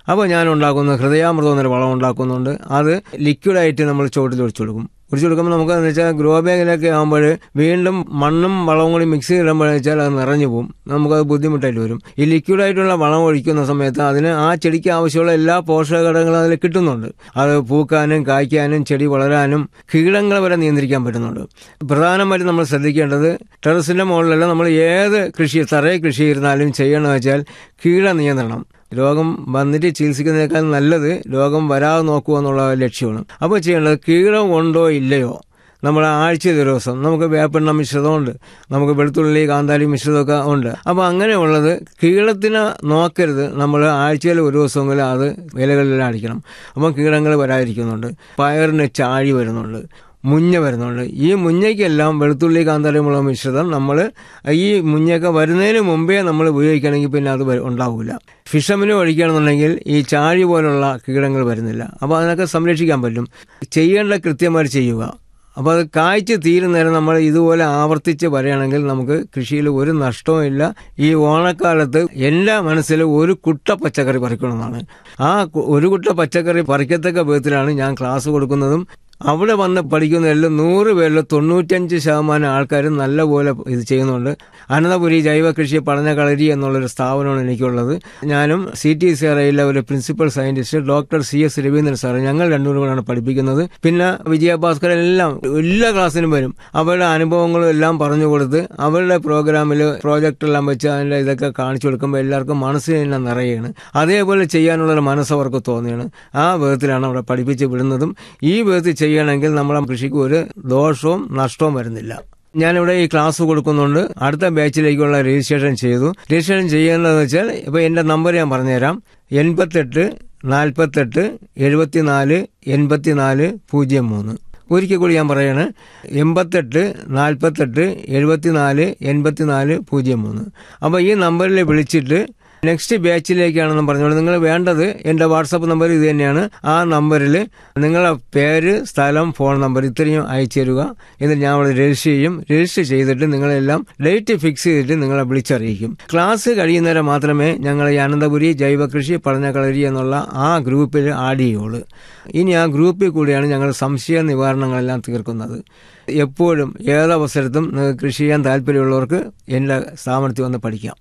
അപ്പോൾ ഞാൻ ഉണ്ടാക്കുന്ന ഹൃദയാമൃതം എന്നൊരു വളം ഉണ്ടാക്കുന്നുണ്ട് അത് ലിക്വിഡായിട്ട് നമ്മൾ ചുവട്ടിൽ ഒഴിച്ചു കൊടുക്കും ഒഴിച്ചു കൊടുക്കുമ്പോൾ നമുക്ക് എന്ന് വെച്ചാൽ ഗ്രോ ബാഗിലൊക്കെ ആകുമ്പോൾ വീണ്ടും മണ്ണും വളവും കൂടി മിക്സ് ചെയ്യുമ്പോഴെന്ന് വെച്ചാൽ അത് നിറഞ്ഞു പോകും നമുക്കത് ബുദ്ധിമുട്ടായിട്ട് വരും ഈ ലിക്വിഡായിട്ടുള്ള വളം ഒഴിക്കുന്ന സമയത്ത് അതിന് ആ ചെടിക്ക് ആവശ്യമുള്ള എല്ലാ പോഷകഘടകങ്ങളും അതിൽ കിട്ടുന്നുണ്ട് അത് പൂക്കാനും കായ്ക്കാനും ചെടി വളരാനും കീടങ്ങളെ വരെ നിയന്ത്രിക്കാൻ പറ്റുന്നുണ്ട് പ്രധാനമായിട്ടും നമ്മൾ ശ്രദ്ധിക്കേണ്ടത് ടെറസിൻ്റെ മുകളിലല്ല നമ്മൾ ഏത് കൃഷി തറയിൽ കൃഷി ചെയ്താലും ചെയ്യണമെന്ന് വെച്ചാൽ കീട നിയന്ത്രണം രോഗം വന്നിട്ട് ചികിത്സിക്കുന്നതിനേക്കാൾ നല്ലത് രോഗം വരാതെ നോക്കുക എന്നുള്ള ലക്ഷ്യമാണ് അപ്പോൾ ചെയ്യേണ്ടത് കീടം ഉണ്ടോ ഇല്ലയോ നമ്മൾ ആഴ്ചയിൽ ഒരു ദിവസം നമുക്ക് വേപ്പെണ്ണ മിശ്രിതമുണ്ട് നമുക്ക് വെളുത്തുള്ളി കാന്താലി മിശ്രിതമൊക്കെ ഉണ്ട് അപ്പോൾ അങ്ങനെയുള്ളത് കീടത്തിനെ നോക്കരുത് നമ്മൾ ആഴ്ചയിൽ ഒരു ദിവസമെങ്കിലും അത് ഇലകളിലെല്ലാം അടിക്കണം അപ്പം കീടങ്ങൾ വരാതിരിക്കുന്നുണ്ട് പയറിന് ചാഴി വരുന്നുണ്ട് മുഞ്ഞ വരുന്നുണ്ട് ഈ മുഞ്ഞയ്ക്കെല്ലാം വെളുത്തുള്ളി കാന്താരിമുള്ള മിശ്രിതം നമ്മൾ ഈ മുഞ്ഞയൊക്കെ വരുന്നതിന് മുമ്പേ നമ്മൾ ഉപയോഗിക്കുകയാണെങ്കിൽ പിന്നെ അത് വ- ഉണ്ടാവില്ല ഫിഷമിന് ഒഴിക്കുകയാണെന്നുണ്ടെങ്കിൽ ഈ ചാഴി പോലുള്ള കീടങ്ങൾ വരുന്നില്ല അപ്പോൾ അതിനൊക്കെ സംരക്ഷിക്കാൻ പറ്റും ചെയ്യേണ്ട കൃത്യമായിട്ട് ചെയ്യുക അപ്പോൾ അത് കായ്ച്ച് തീരുന്നേരം നമ്മൾ ഇതുപോലെ ആവർത്തിച്ച് പറയുകയാണെങ്കിൽ നമുക്ക് കൃഷിയിൽ ഒരു നഷ്ടവും ഇല്ല ഈ ഓണക്കാലത്ത് എൻ്റെ മനസ്സിൽ ഒരു കുട്ട പച്ചക്കറി പറിക്കണമെന്നാണ് ആ കു- ഒരു കുട്ട പച്ചക്കറി പറിക്കത്തക്ക വിധത്തിലാണ് ഞാൻ ക്ലാസ് കൊടുക്കുന്നതും അവിടെ വന്ന് പഠിക്കുന്ന എല്ലാം നൂറ് പേരിൽ തൊണ്ണൂറ്റഞ്ച് ശതമാനം ആൾക്കാരും നല്ലപോലെ ഇത് ചെയ്യുന്നുണ്ട് അനന്തപുരി ജൈവ കൃഷി പഠന കളരി എന്നുള്ളൊരു സ്ഥാപനമാണ് എനിക്കുള്ളത് ഞാനും സി ടി സി ആർഐയിലെ ഒരു principal scientist doctor C S Raveendran sir ഞങ്ങൾ രണ്ടുപേരും കൂടെയാണ് പഠിപ്പിക്കുന്നത് പിന്നെ വിജയഭാസ്കർ എല്ലാം എല്ലാ ക്ലാസ്സിനും വരും അവരുടെ അനുഭവങ്ങളും എല്ലാം പറഞ്ഞു കൊടുത്ത് അവരുടെ പ്രോഗ്രാമിൽ പ്രോജക്റ്റ് എല്ലാം വെച്ച് അതിൻ്റെ ഇതൊക്കെ കാണിച്ചു കൊടുക്കുമ്പോൾ എല്ലാവർക്കും മനസ്സിന് തന്നെ നിറയുകയാണ് അതേപോലെ ചെയ്യാനുള്ളൊരു മനസ്സ് അവർക്ക് തോന്നുകയാണ് ആ വിധത്തിലാണ് അവിടെ പഠിപ്പിച്ച് വിടുന്നതും ഈ വിധത്തിൽ ചെയ്യണമെങ്കിൽ നമ്മളെ കൃഷിക്ക് ഒരു ദോഷവും നഷ്ടവും വരുന്നില്ല ഞാനിവിടെ ഈ ക്ലാസ് കൊടുക്കുന്നുണ്ട് അടുത്ത ബാച്ചിലേക്കുള്ള രജിസ്ട്രേഷൻ ചെയ്തു രജിസ്ട്രേഷൻ ചെയ്യേണ്ടതെന്ന് വെച്ചാൽ ഇപ്പോൾ എൻ്റെ നമ്പർ ഞാൻ പറഞ്ഞുതരാം എൺപത്തെട്ട് നാൽപ്പത്തെട്ട് എഴുപത്തിനാല് എൺപത്തിനാല് പൂജ്യം മൂന്ന് ഒരിക്കൽ കൂടി ഞാൻ പറയാണ് എൺപത്തെട്ട് നാൽപ്പത്തെട്ട് എഴുപത്തിനാല് എൺപത്തിനാല് പൂജ്യം മൂന്ന് അപ്പോൾ ഈ നമ്പറിൽ വിളിച്ചിട്ട് നെക്സ്റ്റ് ബാച്ചിലേക്കാണെന്ന് പറഞ്ഞോളൂ നിങ്ങൾ വേണ്ടത് എൻ്റെ വാട്സപ്പ് നമ്പർ ഇത് തന്നെയാണ് ആ നമ്പറിൽ നിങ്ങളുടെ പേര് സ്ഥലം ഫോൺ നമ്പർ ഇത്രയും അയച്ചു തരിക എന്നിട്ട് ഞാൻ അവിടെ രജിസ്റ്റർ ചെയ്യും രജിസ്റ്റർ ചെയ്തിട്ട് നിങ്ങളെല്ലാം ഡേറ്റ് ഫിക്സ് ചെയ്തിട്ട് നിങ്ങളെ വിളിച്ചറിയിക്കും ക്ലാസ് കഴിയുന്നവരെ മാത്രമേ ഞങ്ങൾ ഈ അനന്തപുരി ജൈവകൃഷി പഠനകളരി എന്നുള്ള ആ ഗ്രൂപ്പിൽ ആഡ് ചെയ്യുള്ളൂ ഇനി ആ ഗ്രൂപ്പിൽ കൂടിയാണ് ഞങ്ങൾ സംശയ നിവാരണങ്ങളെല്ലാം തീർക്കുന്നത് എപ്പോഴും ഏതവസരത്തും നിങ്ങൾക്ക് കൃഷി ചെയ്യാൻ താല്പര്യമുള്ളവർക്ക് എൻ്റെ സ്ഥാപനത്തിൽ വന്ന് പഠിക്കാം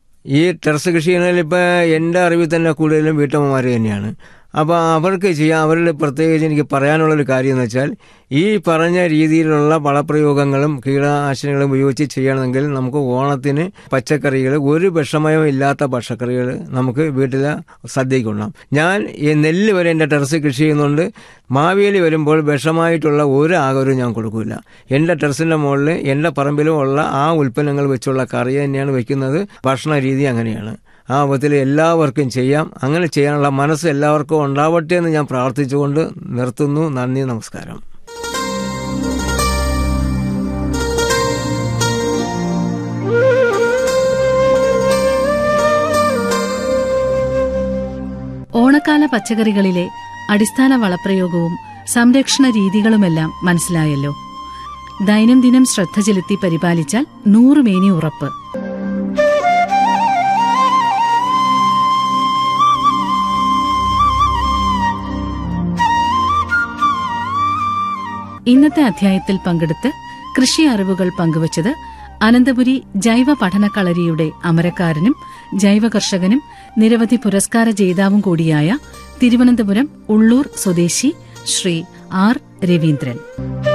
ഈ ടെറസ് കൃഷി ചെയ്യുന്നതിൽ ഇപ്പോൾ എൻ്റെ അറിവിൽ തന്നെ കൂടുതലും വീട്ടമ്മമാർ തന്നെയാണ് അപ്പോൾ അവർക്ക് ചെയ്യാൻ അവരുടെ പ്രത്യേകിച്ച് എനിക്ക് പറയാനുള്ളൊരു കാര്യം എന്ന് വെച്ചാൽ ഈ പറഞ്ഞ രീതിയിലുള്ള വളപ്രയോഗങ്ങളും കീടനാശിനികളും ഉപയോഗിച്ച് ചെയ്യണമെങ്കിൽ നമുക്ക് ഓണത്തിന് പച്ചക്കറികൾ ഒരു വിഷമയം ഇല്ലാത്ത പച്ചക്കറികൾ നമുക്ക് വീട്ടിൽ സദ്യക്കുണ്ടാം ഞാൻ ഈ നെല്ല് വരെ എൻ്റെ ടെറസ് കൃഷി ചെയ്യുന്നുണ്ട് മാവേലി വരുമ്പോൾ വിഷമായിട്ടുള്ള ഒരു ആഹാരവും ഞാൻ കൊടുക്കില്ല എൻ്റെ ടെറസിൻ്റെ മുകളിൽ എൻ്റെ പറമ്പിലും ഉള്ള ആ ഉൽപ്പന്നങ്ങൾ വെച്ചുള്ള കറി തന്നെയാണ് വെക്കുന്നത് ഭക്ഷണ രീതി അങ്ങനെയാണ് ആ വിധത്തിൽ എല്ലാവർക്കും ചെയ്യാം അങ്ങനെ ചെയ്യാനുള്ള മനസ്സ് എല്ലാവർക്കും ഉണ്ടാവട്ടെ എന്ന് ഞാൻ പ്രാർത്ഥിച്ചുകൊണ്ട് നിർത്തുന്നു നന്ദി നമസ്കാരം ഓണക്കാല പച്ചക്കറികളിലെ അടിസ്ഥാന വളപ്രയോഗവും സംരക്ഷണ രീതികളുമെല്ലാം മനസ്സിലായല്ലോ ദൈനംദിനം ശ്രദ്ധ ചെലുത്തി പരിപാലിച്ചാൽ നൂറുമേനി ഉറപ്പ് ഇന്നത്തെ അധ്യായത്തിൽ പങ്കെടുത്ത് കൃഷി അറിവുകൾ പങ്കുവച്ചത് അനന്തപുരി ജൈവ പഠന കളരിയുടെ അമരക്കാരനും ജൈവ കർഷകനും നിരവധി പുരസ്കാര ജേതാവും കൂടിയായ തിരുവനന്തപുരം ഉള്ളൂർ സ്വദേശി ശ്രീ ആർ രവീന്ദ്രൻ